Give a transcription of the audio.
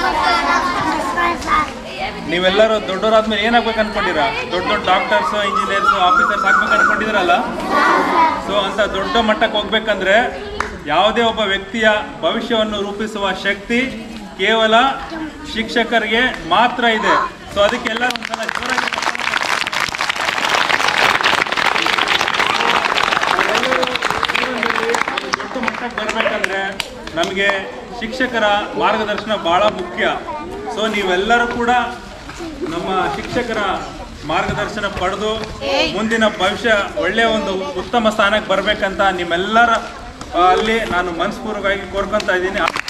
ನೀವೆಲ್ಲರೂ ದೊಡ್ಡವರಾದ್ಮೇಲೆ ಏನಾಗ್ಬೇಕು ಅನ್ಕೊಂಡಿರಾ ದೊಡ್ಡ ದೊಡ್ಡ ಡಾಕ್ಟರ್ಸ್ ಇಂಜಿನಿಯರ್ಸ್ ಆಫೀಸರ್ಸ್ ಆಗ್ಬೇಕು ಅನ್ಕೊಂಡಿದ್ರಲ್ಲ ಸೊ ಅಂತ ದೊಡ್ಡ ಮಟ್ಟಕ್ಕೆ ಹೋಗ್ಬೇಕಂದ್ರೆ ಯಾವುದೇ ಒಬ್ಬ ವ್ಯಕ್ತಿಯ ಭವಿಷ್ಯವನ್ನು ರೂಪಿಸುವ ಶಕ್ತಿ ಕೇವಲ ಶಿಕ್ಷಕರಿಗೆ ಮಾತ್ರ ಇದೆ ಸೊ ಅದಕ್ಕೆಲ್ಲ ಒಂದ್ಸಲ ಜೋರಾಗಿ ನಾವೆಲ್ಲರೂ ಜೀವನದಲ್ಲಿ ಒಂದು ದೊಡ್ಡ ಮಟ್ಟಕ್ಕೆ ಬರಬೇಕಂದ್ರೆ ನಮಗೆ ಶಿಕ್ಷಕರ ಮಾರ್ಗದರ್ಶನ ಬಹಳ ಮುಖ್ಯ ಸೊ ನೀವೆಲ್ಲರೂ ಕೂಡ ನಮ್ಮ ಶಿಕ್ಷಕರ ಮಾರ್ಗದರ್ಶನ ಪಡೆದು ಮುಂದಿನ ಭವಿಷ್ಯ ಒಳ್ಳೆಯ ಒಂದು ಉತ್ತಮ ಸ್ಥಾನಕ್ಕೆ ಬರಬೇಕಂತ ನಿಮ್ಮೆಲ್ಲರ ಆ, ಅಲ್ಲಿ ನಾನು ಮನಸ್ಪೂರ್ವಕವಾಗಿ ಕೋರ್ಕೊತಾ ಇದ್ದೀನಿ